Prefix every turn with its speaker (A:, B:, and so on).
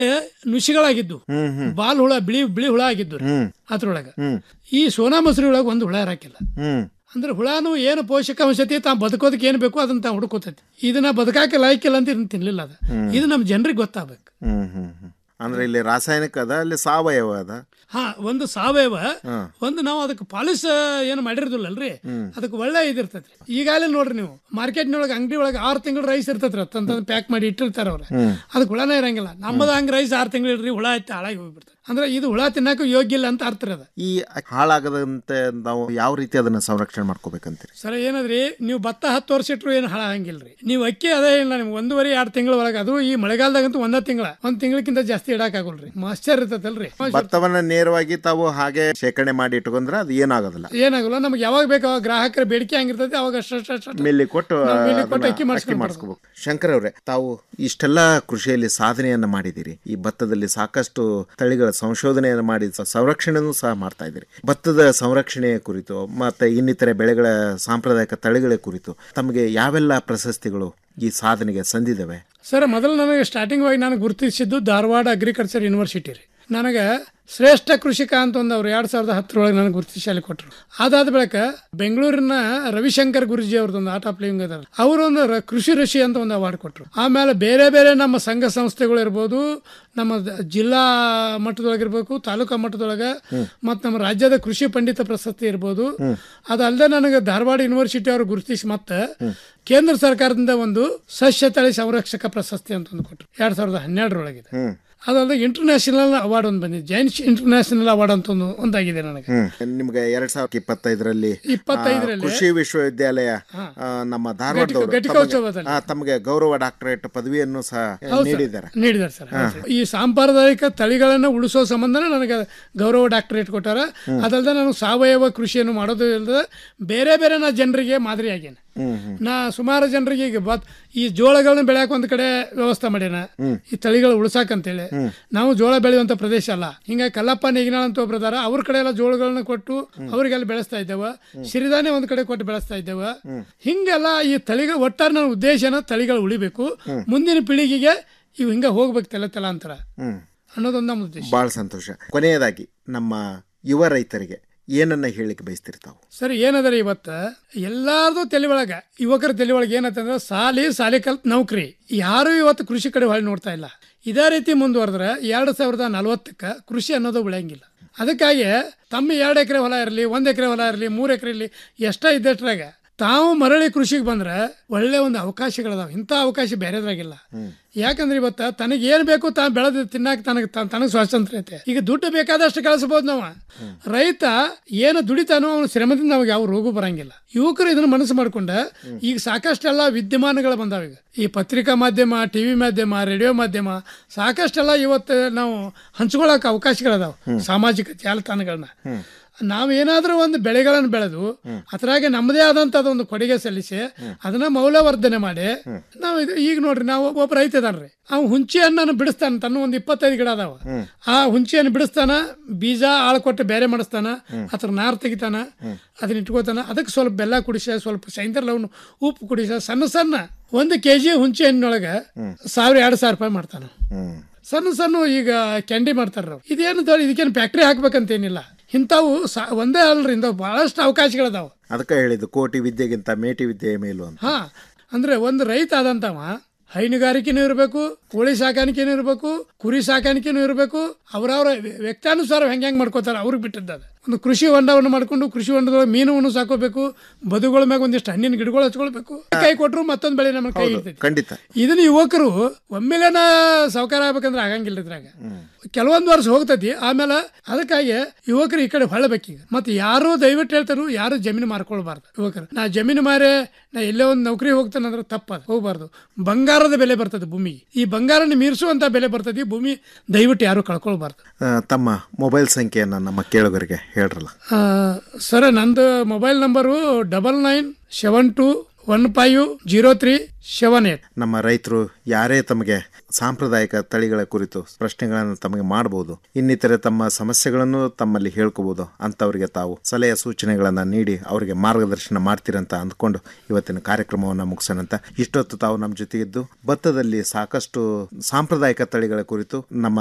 A: ನುಸಿಗಳಾಗಿದ್ದು
B: ಹ್ಮ್ ಹ್ಮ್
A: ball ಹುಳ ಬಿಳಿ ಬಿಳಿ ಹುಳ ಆಗಿದ್ದು ರೀ
B: ಹ್ಮ್
A: ಅದ್ರೊಳಗ
B: ಹ್ಮ್
A: ಈ ಸೋನಾ ಮಸೂರಿ ಒಳಗೆ ಒಂದು ಹುಳ ಇರಾಕಿಲ್ಲ
B: ಹ್ಮ್
A: ಅಂದ್ರೆ ಹುಳಾನು ಏನು ಪೋಷಕಾಂಶತಿ ತಾ ಬದುಕೋದಕ್ಕೆ ಏನು ಬೇಕು ಅದನ್ನ ತಾ ಹುಡುಕೋತೈತಿ ಇದನ್ನ ಬದುಕಾಕೆ ಲಾಯ್ಕಿಲ್ಲ ಅಂತ ಇದನ್ನ ತಿನ್ಲಿಲ್ಲ ಅದ ಇದು ನಮ್ಮ ಜನರಿಗೆ ಗೊತ್ತಾಗಬೇಕು
B: ಹ್ಮ್ ಹ್ಮ್ ಹ್ಮ್ ಅಂದ್ರೆ ಇಲ್ಲಿ ರಾಸಾಯನಿಕ ಅದ ಅಲ್ಲಿ ಸಾವಯವ ಅದ
A: ಹಾ ಒಂದು ಸಾವಯವ
B: ಹಾ.
A: ಒಂದು ನಾವು ಅದಕ್ಕೆ ಪಾಲಿಸ್ ಏನು ಮಾಡಿರೋದಿಲ್ಲಲ್ರಿ ಅದಕ್ಕೆ ಒಳ್ಳೆ ಇದಿರ್ತೈತಿ ಈಗಾಗಲೇ ನೋಡ್ರಿ ನೀವು ಮಾರ್ಕೆಟ್ನೊಳಗೆ ಅಂಗಡಿ ಒಳಗೆ ಆರು ತಿಂಗಳು ರೈಸ್ ಇರ್ತೈತ್ರಿ ತಂತಂದು ಪ್ಯಾಕ್ ಮಾಡಿ ಇಟ್ಟಿರ್ತಾರ ಅವ್ರ ಅದಕ್ಕೆ ಹುಳನೇ ಇರಂಗಿಲ್ಲ ನಮ್ಮದು ಹಂಗೆ ರೈಸ್ ಆರು ತಿಂಗಳು ಇಡ್ರಿ ಹುಳ ಐತೆ ಹಾಳಾಗಿ ಹೋಗ್ಬಿಡ್ತದೆ ಅಂದ್ರೆ ಇದು ಹುಳ ತಿನ್ನಕ್ಕೂ ಯೋಗ್ಯ ಇಲ್ಲ ಅಂತ ಅರ್ಥ ರೀ ಅದು
B: ಈ ಹಾಳಾಗದಂತೆ ನಾವು ಯಾವ ರೀತಿ ಅದನ್ನ ಸಂರಕ್ಷಣೆ ಮಾಡ್ಕೋಬೇಕಂತೀರಿ
A: ಸರ್ ಏನದ್ರಿ ನೀವು ಭತ್ತ ಹತ್ತು ವರ್ಷ ಇಟ್ಟರು ಏನು ಹಾಳ ಹಂಗಿಲ್ರಿ ನೀವು ಅಕ್ಕಿ ಅದೇ ಇಲ್ಲ ನಿಮ್ಗೆ ಒಂದೂವರೆ ಎರಡು ತಿಂಗಳ ಒಳಗೆ ಅದು ಈ ಮಳೆಗಾಲದಾಗಂತೂ ಒಂದೇ ತಿಂಗಳ ಒಂದು ತಿಂಗಳಕ್ಕಿಂತ ಜಾಸ್ತಿ ಇಡಕ್ಕಾಗಲ್ರಿ ಮಾಸ್ಟರ್ ಇರ್ತೈತಲ್ರಿ
B: ಭತ್ತವನ್ನ ನೇರವಾಗಿ ತಾವು ಹಾಗೆ ಶೇಖರಣೆ ಮಾಡಿ ಇಟ್ಕೊಂಡ್ರೆ ಅದು ಏನಾಗೋದಿಲ್ಲ
A: ಏನಾಗಲ್ಲ ನಮ್ಗೆ ಯಾವಾಗ ಬೇಕು ಅವಾಗ ಗ್ರಾಹಕರ ಬೇಡಿಕೆ ಹಂಗಿರ್ತೈತಿ ಅವಾಗ ಅಷ್ಟ ಅಷ್ಟ ಅಷ್ಟ
B: ಮಿಲ್ಲಿ ಕೊಟ್ಟು
A: ನಾವು ಮಿಲ್ಲಿಗೆ ಕೊಟ್ಟು
B: ಅದನ್ನ
A: ಅಕ್ಕಿ
B: ಅಕ್ಕಿ
A: ಮಾಡಿಸ್ಕೊಂಡು
B: ಮಾಡಿಸ್ಕೋಬೇಕು ಶಂಕರ್ ಅವರೇ ತಾವು ಇಷ್ಟೆಲ್ಲ ಕೃಷಿಯಲ್ಲಿ ಸಾಧನೆಯನ್ನ ಮಾಡಿದ್ದೀರಿ ಈ ಭತ್ತದಲ್ಲಿ ಸಾಕಷ್ಟು ತಳಿಗಳ ಸಂಶೋಧನೆಯನ್ನು ಮಾಡಿ ಸ- ಸಂರಕ್ಷಣೆನೂ ಸಹ ಮಾಡ್ತಾ ಇದ್ದೀರಿ ಭತ್ತದ ಸಂರಕ್ಷಣೆಯ ಕುರಿತು ಮತ್ತೆ ಇನ್ನಿತರೆ ಬೆಳೆಗಳ ಸಾಂಪ್ರದಾಯಿಕ ತಳಿಗಳ ಕುರಿತು ತಮಗೆ ಯಾವೆಲ್ಲ ಪ್ರಶಸ್ತಿಗಳು ಈ ಸಾಧನೆಗೆ ಸಂದಿದ್ದಾವೆ
A: ಸರ್ ಮೊದಲು ನನಗೆ ಸ್ಟಾರ್ಟಿಂಗ್ ಆಗಿ ನಾನು ಗುರುತಿಸಿದ್ದು ಧಾರವಾಡ ಅಗ್ರಿಕಲ್ಚರ್ ಯೂನಿವರ್ಸಿಟಿ ರೀ ನನಗೆ ಶ್ರೇಷ್ಠ ಕೃಷಿಕ ಅಂತ ಒಂದು ಅವ್ರು ಎರಡು ಸಾವಿರದ ಹತ್ತರೊಳಗೆ ನನಗೆ ಗುರುತಿಸಿ ಅಲ್ಲಿ ಕೊಟ್ಟರು ಅದಾದ ಬಳಿಕ ಬೆಂಗಳೂರಿನ ರವಿಶಂಕರ್ ಗುರುಜಿ ಅವ್ರದ್ದೊಂದು ಆರ್ಟ್ ಆಫ್ ಲಿವಿಂಗ್ ಅದಾರ ಅವರು ಒಂದು ರ- ಕೃಷಿ ಋಷಿ ಅಂತ ಒಂದು ಅವಾರ್ಡ್ ಕೊಟ್ಟರು ಆಮೇಲೆ ಬೇರೆ ಬೇರೆ ನಮ್ಮ ಸಂಘ ಸಂಸ್ಥೆಗಳು ಇರ್ಬೋದು ನಮ್ಮ ದ- ಜಿಲ್ಲಾ ಮಟ್ಟದೊಳಗಿರ್ಬೇಕು ತಾಲೂಕಾ ಮಟ್ಟದೊಳಗೆ ಮತ್ತು ನಮ್ಮ ರಾಜ್ಯದ ಕೃಷಿ ಪಂಡಿತ ಪ್ರಶಸ್ತಿ ಇರ್ಬೋದು ಅದಲ್ಲದೆ ನನಗೆ ಧಾರವಾಡ ಯೂನಿವರ್ಸಿಟಿ ಅವರು ಗುರುತಿಸಿ ಮತ್ತೆ ಕೇಂದ್ರ ಸರ್ಕಾರದಿಂದ ಒಂದು ಸಸ್ಯ ತಳಿ ಸಂರಕ್ಷಕ ಪ್ರಶಸ್ತಿ ಅಂತ ಒಂದು ಕೊಟ್ಟರು ಎರಡ್ ಸಾವಿರದ ಹನ್ನೆರಡರೊಳಗಿದೆ
B: ಹ್ಮ್
A: ಅದಲ್ಲದೆ ಇಂಟರ್ನ್ಯಾಷನಲ್ ಅವಾರ್ಡ್ ಒಂದು ಬಂದಿದೆ ಜೈನ್ ಇಂಟರ್ನ್ಯಾಷನಲ್ ಅವಾರ್ಡ್ ಅಂತ ಒಂದು ಒಂದಾಗಿದೆ ನನಗೆ
B: ಹ್ಮ್ ನಿಮ್ಗೆ ಎರಡ್ ಸಾವಿರದ ಇಪ್ಪತ್ತೈದರಲ್ಲಿ
A: ಇಪ್ಪತ್ತೈದರಲ್ಲಿ
B: ಕೃಷಿ ವಿಶ್ವವಿದ್ಯಾಲಯ ಆ, ನಮ್ಮ ಧಾರವಾಡದವರು
A: ಘಟಿಕೋತ್ಸವದಲ್ಲಿ.
B: ತಮಗೆ- ಆ, ತಮಗೆ ಗೌರವ ಡಾಕ್ಟರೇಟ್ ಪದವಿಯನ್ನು ಸಹ ನೀಡಿದ್ದಾರೆ
A: ನೀಡಿದ್ದಾರೆ ಸರ್ ಈ ಸಾಂಪ್ರದಾಯಿಕ ತಳಿಗಳನ್ನು ಉಳಿಸೋ ಸಂಬಂಧನೇ ನನಗೆ ಗೌರವ ಡಾಕ್ಟರೇಟ್ ಕೊಟ್ಟಾರ ಅದಲ್ಲದೆ ನಾನು ಸಾವಯವ ಕೃಷಿಯನ್ನು ಮಾಡೋದು ಇಲ್ಲದೆ ಬೇರೆ ಬೇರೆ ನಾ ಜನರಿಗೆ ಮಾದರಿಯಾಗೇನೆ ನಾ ಸುಮಾರು ಜನರಿಗೆ ಈಗ ಬತ್ ಈ ಜೋಳಗಳನ್ನ ಬೆಳೆಯಕ್ಕೆ ಒಂದ್ ಕಡೆ ವ್ಯವಸ್ಥೆ ಮಾಡ್ಯಾನ ಈ ತಳಿಗಳು ಉಳ್ಸಾಕಂತೇಳಿ ನಾವು ಜೋಳ ಬೆಳೆಯುವಂತ ಪ್ರದೇಶ ಅಲ್ಲ ಹಿಂಗಾಗಿ ಕಲ್ಲಪ್ಪ ನೇಗಿನಾಳ್ ಅಂತ ಒಬ್ರು ಅದಾರ ಅವ್ರ ಕಡೆ ಎಲ್ಲ ಜೋಳಗಳನ್ನ ಕೊಟ್ಟು ಅವ್ರಿಗೆಲ್ಲ ಬೆಳೆಸ್ತಾ ಇದ್ದೇವ ಸಿರಿಧಾನ್ಯ ಒಂದ್ ಕಡೆ ಕೊಟ್ಟು ಬೆಳೆಸ್ತಾ ಇದ್ದೇವ ಹಿಂಗೆಲ್ಲ ಈ ತಳಿಗಳು ಒಟ್ಟಾರೆ ನನ್ನ ಉದ್ದೇಶನ ತಳಿಗಳು ಉಳಿಬೇಕು ಮುಂದಿನ ಪೀಳಿಗೆಗೆ ಇವು ಹಿಂಗ ಹೋಗ್ಬೇಕು ತಲೆ ತಲಾಂತರ
B: ಹ್ಮ್
A: ಅನ್ನೋದೊಂದು ನಮ್ಮ ಉದ್ದೇಶ
B: ಬಹಳ ಸಂತೋಷ ಕೊನೆಯದಾಗಿ ನಮ್ಮ ಯುವ ರೈತರಿಗೆ ಏನನ್ನ ಹೇಳಿಕ್ಕೆ ಬಯಸ್ತಿರ್ತಾವು
A: ಸರಿ ಏನದರಿ ಇವತ್ತ ಎಲ್ಲಾರ್ದು ತಲೆ ಒಳಗ ಯುವಕರ ತಲೆ ಒಳಗೆ ಏನಂತಂದ್ರೆ ಸಾಲಿ ಸಾಲಿ ಕಲ್ತ್ ನೌಕರಿ ಯಾರು ಇವತ್ತು ಕೃಷಿ ಕಡೆ ಹೊಳ್ಳಿ ನೋಡ್ತಾ ಇಲ್ಲ ಇದೇ ರೀತಿ ಮುಂದುವರೆದ್ರೆ ಎರಡು ಸಾವಿರದ ನಲವತ್ತಕ್ಕೆ ಕೃಷಿ ಅನ್ನೋದು ಬೆಳೆಯಂಗಿಲ್ಲ ಅದಕ್ಕಾಗಿ ತಮ್ಮ ಎರಡು ಎಕರೆ ಹೊಲ ಇರಲಿ ಒಂದು ಎಕರೆ ಹೊಲ ಇರಲಿ ಮೂರು ಎಕರೆ ಇರಲಿ ಎಷ್ಟ ಇದ್ದಷ್ಟ್ರಾಗ ತಾವು ಮರಳಿ ಕೃಷಿಗೆ ಬಂದ್ರೆ ಒಳ್ಳೆ ಒಂದು ಅವಕಾಶಗಳದಾವ ಇಂಥ ಅವಕಾಶ ಬೇರೆದ್ರಾಗಿಲ್ಲ ಯಾಕಂದ್ರೆ ಇವತ್ತ ತನಗೆ ಏನ್ ಬೇಕು ತಾ ಬೆಳೆದು ತಿನ್ನಾಕ ತನಗೆ ತನಗೆ ಸ್ವಾತಂತ್ರ್ಯ ಐತೆ ಈಗ ದುಡ್ಡು ಬೇಕಾದಷ್ಟು ಕಳಿಸಬಹುದು ನಾವು ರೈತ ಏನು ದುಡಿತಾನೋ ಅವನ ಶ್ರಮದಿಂದ ಅವಾಗ ಯಾವ ರೋಗ ಬರಂಗಿಲ್ಲ ಯುವಕರು ಇದನ್ನ ಮನಸ್ಸು ಮಾಡ್ಕೊಂಡ ಈಗ ಸಾಕಷ್ಟೆಲ್ಲ ವಿದ್ಯಮಾನಗಳು ಬಂದಾವ ಈಗ ಈ ಪತ್ರಿಕಾ ಮಾಧ್ಯಮ ಟಿವಿ ಮಾಧ್ಯಮ ರೇಡಿಯೋ ಮಾಧ್ಯಮ ಸಾಕಷ್ಟೆಲ್ಲ ಇವತ್ತು ನಾವು ಹಂಚ್ಕೊಳಕ್ ಅವಕಾಶಗಳದಾವ ಸಾಮಾಜಿಕ ಜಾಲತಾಣಗಳನ್ನ ನಾವೇನಾದ್ರೂ ಒಂದು ಬೆಳೆಗಳನ್ನು ಬೆಳೆದು ಅದ್ರಾಗೆ ನಮ್ಮದೇ ಆದಂತ ಒಂದು ಕೊಡುಗೆ ಸಲ್ಲಿಸಿ ಅದನ್ನ ಮೌಲ್ಯವರ್ಧನೆ ಮಾಡಿ ನಾವು ಇದು ಈಗ ನೋಡ್ರಿ ನಾವು ಒಬ್ಬ ರೈತ ಇದಾನ್ರಿ ಅವ್ ಹುಂಚಿ ಹಣ್ಣನ್ನು ಬಿಡಿಸ್ತಾನ ತನ್ನ ಒಂದು ಇಪ್ಪತ್ತೈದು ಗಿಡ ಅದಾವ ಆ ಹುಂಚಿಯನ್ನು ಬಿಡಿಸ್ತಾನ ಬೀಜ ಆಳ್ ಕೊಟ್ಟು ಬೇರೆ ಮಾಡಿಸ್ತಾನ ಅದ್ರ ನಾರ್ ತೆಗಿತಾನ ಅದನ್ನ ಇಟ್ಕೋತಾನ ಅದಕ್ಕೆ ಸ್ವಲ್ಪ ಬೆಲ್ಲ ಕುಡಿಸ ಸ್ವಲ್ಪ ಸೈಂದರ್ ಲವನ್ ಉಪ್ಪು ಕುಡಿಸ ಸಣ್ಣ ಸಣ್ಣ ಒಂದು ಕೆ ಜಿ ಹುಂಚಿ ಹಣ್ಣೊಳಗೆ ಸಾವಿರ ಎರಡು ಸಾವಿರ ರೂಪಾಯಿ ಮಾಡ್ತಾನ
B: ಹ್ಮ್
A: ಸಣ್ಣ ಸಣ್ಣ ಈಗ ಕ್ಯಾಂಡಿ ಮಾಡ್ತಾರ ಅವ್ರು ಇದೇನು ತಗೊಳ್ಳಿ ಇದಕ್ಕೇನು ಫ್ಯಾಕ್ಟ್ರಿ ಹಾಕ್ಬೇಕಂತೇನಿಲ್ಲ ಇಂಥವು ಸಾ ಒಂದೇ ಅಲ್ರಿ ಇಂಥವು ಬಹಳಷ್ಟು ಅವಕಾಶಗಳದಾವ
B: ಅದಕ್ಕೆ ಹೇಳಿದ್ದು ಕೋಟಿ ವಿದ್ಯೆಗಿಂತ ಮೇಟಿ ವಿದ್ಯೆಯ ಮೇಲು ಅಂತ
A: ಹಾ ಅಂದ್ರೆ ಒಂದು ರೈತ ಆದಂತವ ಹೈನುಗಾರಿಕೆನೂ ಇರಬೇಕು ಕೋಳಿ ಸಾಕಾಣಿಕೆನೂ ಇರಬೇಕು ಕುರಿ ಸಾಕಾಣಿಕೆನೂ ಇರಬೇಕು ಅವರವರ ವ್ಯಕ್ತಾನುಸಾರ ಹೆಂಗ್ ಹೆಂಗ್ ಮಾಡ್ಕೋತಾರ ಅವ್ರಿಗೆ ಬಿಟ್ಟಿದ್ದ ಅದು. ಒಂದು ಕೃಷಿ ಹೊಂಡವನ್ನು ಮಾಡ್ಕೊಂಡು ಕೃಷಿ ಹೊಂಡದೊಳಗೆ ಮೀನುವನ್ನು ಸಾಕೋಬೇಕು ಬದುಗಳ ಮ್ಯಾಗ ಒಂದಿಷ್ಟು ಹಣ್ಣಿನ ಗಿಡಗಳು ಹಚ್ಕೊಳ್ಬೇಕು ಕೈ ಕೊಟ್ರು ಮತ್ತೊಂದು ಬೆಳೆ ನಮ್ಮ ಕೈ ಇರ್ತೈತಿ
B: ಖಂಡಿತ
A: ಇದನ್ನ ಯುವಕರು ಒಮ್ಮೆಲೆನ ಸಾವುಕಾರ ಆಗ್ಬೇಕಂದ್ರೆ ಆಗಂಗಿಲ್ಲ ಇದ್ರಾಗ ಕೆಲವೊಂದು ವರ್ಷ ಹೋಗ್ತೈತಿ ಆಮೇಲೆ ಅದಕ್ಕಾಗಿ ಯುವಕರು ಈ ಕಡೆ ಹೊಳಬೇಕೀಗ ಮತ್ತೆ ಯಾರು ದಯವಿಟ್ಟು ಹೇಳ್ತಾರು ಯಾರು ಜಮೀನು ಮಾರ್ಕೊಳ್ಬಾರ್ದು ಯುವಕರು ನಾ ಜಮೀನು ಮಾರೇ ನಾ ಎಲ್ಲೇ ಒಂದು ನೌಕರಿ ಹೋಗ್ತಾನೆ ಅಂದ್ರೆ ತಪ್ಪದು ಹೋಗ್ಬಾರ್ದು ಬಂಗಾರದ ಬೆಲೆ ಬರ್ತದೆ ಭೂಮಿಗೆ ಈ ಬಂಗಾರನ ಮೀರಿಸುವಂತ ಬೆಲೆ ಬರ್ತದೆ ಭೂಮಿ ದಯವಿಟ್ಟು ಯಾರು ಕಳ್ಕೊಳ್ಬಾರ್ದು
B: ಆ, ತಮ್ಮ ಮೊಬೈಲ್ ಸಂಖ್ಯೆಯನ್ನು ನಮ್ಮ ಕೇಳುಗರಿಗೆ ಹೇಳ್ರಲ್ಲ
A: ಆ, ಸರ್ ನಂದು mobile number double nine seven two one five zero three seven eight
B: ನಮ್ಮ ರೈತರು ಯಾರೇ ತಮಗೆ ಸಾಂಪ್ರದಾಯಿಕ ತಳಿಗಳ ಕುರಿತು ಪ್ರಶ್ನೆಗಳನ್ನು ತಮಗೆ ಮಾಡಬಹುದು ಇನ್ನಿತರೆ ತಮ್ಮ ಸಮಸ್ಯೆಗಳನ್ನು ತಮ್ಮಲ್ಲಿ ಹೇಳ್ಕೋಬಹುದು ಅಂತವರಿಗೆ ತಾವು ಸಲಹೆ ಸೂಚನೆಗಳನ್ನು ನೀಡಿ ಅವರಿಗೆ ಮಾರ್ಗದರ್ಶನ ಮಾಡ್ತೀರಂತ ಅಂದ್ಕೊಂಡು ಇವತ್ತಿನ ಕಾರ್ಯಕ್ರಮವನ್ನು ಮುಗಿಸೋಣಂತ ಇಷ್ಟೊತ್ತು ತಾವು ನಮ್ಮ ಜೊತೆಗಿದ್ದು ಭತ್ತದಲ್ಲಿ ಸಾಕಷ್ಟು ಸಾಂಪ್ರದಾಯಿಕ ತಳಿಗಳ ಕುರಿತು ನಮ್ಮ